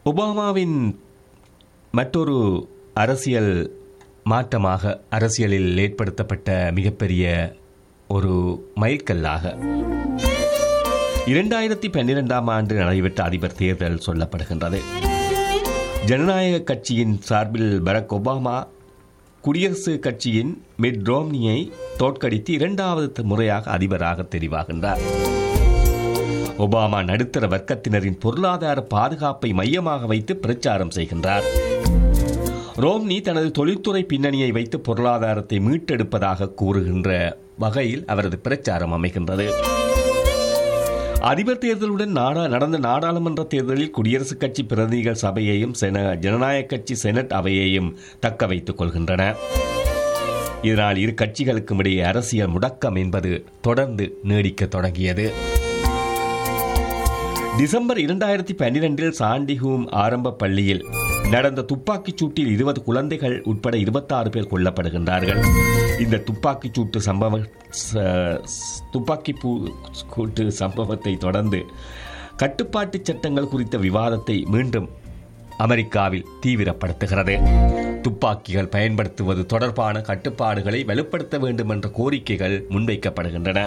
ஒபாமாவின் மற்றொரு அரசியல் மாற்றமாக அரசியலில் ஏற்படுத்தப்பட்ட மிகப்பெரிய ஒரு மைல்கல்லாக இரண்டாயிரத்தி பன்னிரெண்டாம் ஆண்டு நடைபெற்ற அதிபர் தேர்தல் சொல்லப்படுகின்றது ஜனநாயக கட்சியின் சார்பில் பராக் ஒபாமா குடியரசு கட்சியின் மிட் ரோம்னியை தோற்கடித்து இரண்டாவது முறையாக அதிபராக தெரிவாகின்றார் ஒபாமா நடுத்தர வர்க்கத்தினரின் பொருளாதார பாதுகாப்பை மையமாக வைத்து பிரச்சாரம் செய்கின்றார் ரோம்னி தனது தொழில்துறை பின்னணியை வைத்து பொருளாதாரத்தை மீட்டெடுப்பதாக கூறுகின்ற வகையில் அவரது பிரச்சாரம் அமைகின்றது அதிபர் தேர்தலுடன் நாடா நடந்த நாடாளுமன்ற தேர்தலில் குடியரசுக் கட்சி பிரதிநிதிகள் சபையையும் சென ஜனநாயக கட்சி செனட் அவையையும் தக்க வைத்துக் கொள்கின்றன இதனால் இரு கட்சிகளுக்கும் இடையே அரசியல் முடக்கம் என்பது தொடர்ந்து நீடிக்க தொடங்கியது டிசம்பர் இரண்டாயிரத்தி பன்னிரெண்டில் சாண்டிஹூம் ஆரம்ப பள்ளியில் நடந்த துப்பாக்கிச் சூட்டில் இருபது குழந்தைகள் உட்பட இருபத்தாறு பேர் கொல்லப்படுகின்றார்கள் இந்த துப்பாக்கிச் சூட்டு சம்பவ ச- துப்பாக்கி கூட்டு சம்பவத்தை தொடர்ந்து கட்டுப்பாட்டு சட்டங்கள் குறித்த விவாதத்தை மீண்டும் அமெரிக்காவில் தீவிரப்படுத்துகிறது துப்பாக்கிகள் பயன்படுத்துவது தொடர்பான கட்டுப்பாடுகளை வலுப்படுத்த வேண்டும் என்ற கோரிக்கைகள் முன்வைக்கப்படுகின்றன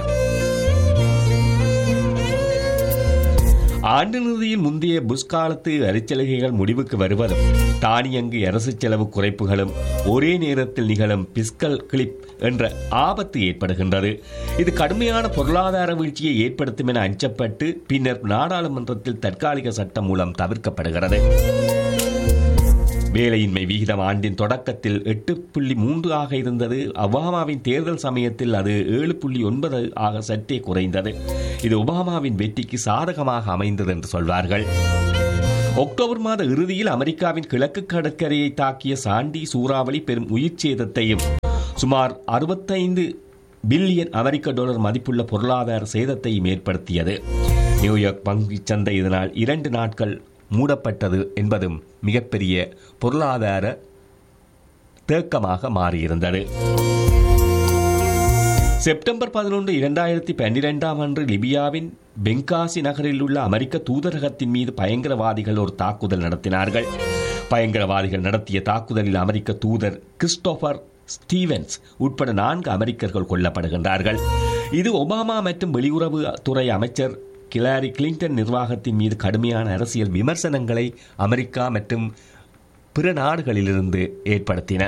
ஆண்டு இறுதியில் முந்தைய புஷ் காலத்து வரிச்சலுகைகள் முடிவுக்கு வருவதும் தானியங்கு அரசு செலவு குறைப்புகளும் ஒரே நேரத்தில் நிகழும் பிஸ்கல் கிளிப் என்ற ஆபத்து ஏற்படுகின்றது இது கடுமையான பொருளாதார வீழ்ச்சியை ஏற்படுத்தும் என அஞ்சப்பட்டு பின்னர் நாடாளுமன்றத்தில் தற்காலிக சட்டம் மூலம் தவிர்க்கப்படுகிறது வேலையின்மை விகிதம் ஆண்டின் தொடக்கத்தில் எட்டு புள்ளி மூன்று ஆக இருந்தது ஒபாமாவின் தேர்தல் சமயத்தில் அது ஏழு புள்ளி ஒன்பது ஆக சற்றே குறைந்தது இது ஒபாமாவின் வெற்றிக்கு சாதகமாக அமைந்தது என்று சொல்வார்கள் அக்டோபர் மாத இறுதியில் அமெரிக்காவின் கிழக்கு கடற்கரையை தாக்கிய சாண்டி சூறாவளி பெரும் உயிர் சேதத்தையும் சுமார் அறுபத்தைந்து பில்லியன் அமெரிக்க டாலர் மதிப்புள்ள பொருளாதார சேதத்தையும் ஏற்படுத்தியது நியூயார்க் பங்குச் சந்தை இதனால் இரண்டு நாட்கள் மூடப்பட்டது என்பதும் மிகப்பெரிய பொருளாதார தேக்கமாக மாறியிருந்தது செப்டம்பர் பதினொன்று இரண்டாயிரத்தி பன்னிரெண்டாம் அன்று லிபியாவின் பெங்காசி நகரில் உள்ள அமெரிக்க தூதரகத்தின் மீது பயங்கரவாதிகள் ஒரு தாக்குதல் நடத்தினார்கள் பயங்கரவாதிகள் நடத்திய தாக்குதலில் அமெரிக்க தூதர் கிறிஸ்டோபர் ஸ்டீவன்ஸ் உட்பட நான்கு அமெரிக்கர்கள் கொல்லப்படுகின்றார்கள் இது ஒபாமா மற்றும் வெளியுறவு துறை அமைச்சர் கிலாரி கிளின்டன் நிர்வாகத்தின் மீது கடுமையான அரசியல் விமர்சனங்களை அமெரிக்கா மற்றும் பிற நாடுகளிலிருந்து ஏற்படுத்தின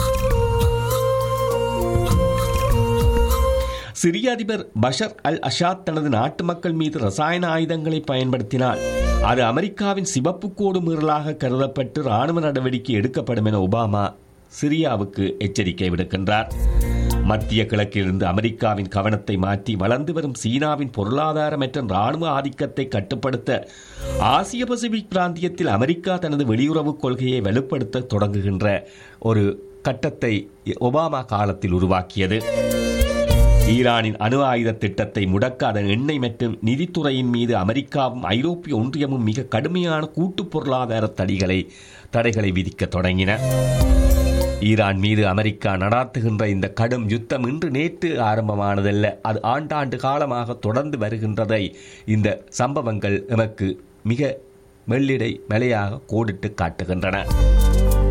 சிரிய அதிபர் பஷர் அல் அஷாத் தனது நாட்டு மக்கள் மீது ரசாயன ஆயுதங்களை பயன்படுத்தினால் அது அமெரிக்காவின் சிவப்பு கோடு மீறலாக கருதப்பட்டு ராணுவ நடவடிக்கை எடுக்கப்படும் என ஒபாமா சிரியாவுக்கு எச்சரிக்கை விடுக்கின்றார் மத்திய கிழக்கிலிருந்து அமெரிக்காவின் கவனத்தை மாற்றி வளர்ந்து வரும் சீனாவின் பொருளாதார மற்றும் ராணுவ ஆதிக்கத்தை கட்டுப்படுத்த ஆசிய பசிபிக் பிராந்தியத்தில் அமெரிக்கா தனது வெளியுறவு கொள்கையை வலுப்படுத்த தொடங்குகின்ற ஒரு கட்டத்தை ஒபாமா காலத்தில் உருவாக்கியது ஈரானின் அணு ஆயுத திட்டத்தை முடக்க அதன் எண்ணெய் மற்றும் நிதித்துறையின் மீது அமெரிக்காவும் ஐரோப்பிய ஒன்றியமும் மிக கடுமையான கூட்டு பொருளாதார தடைகளை தடைகளை விதிக்க தொடங்கின ஈரான் மீது அமெரிக்கா நடாத்துகின்ற இந்த கடும் யுத்தம் இன்று நேற்று ஆரம்பமானதல்ல அது ஆண்டாண்டு காலமாக தொடர்ந்து வருகின்றதை இந்த சம்பவங்கள் எமக்கு மிக வெள்ளிடை மலையாக கோடிட்டு காட்டுகின்றன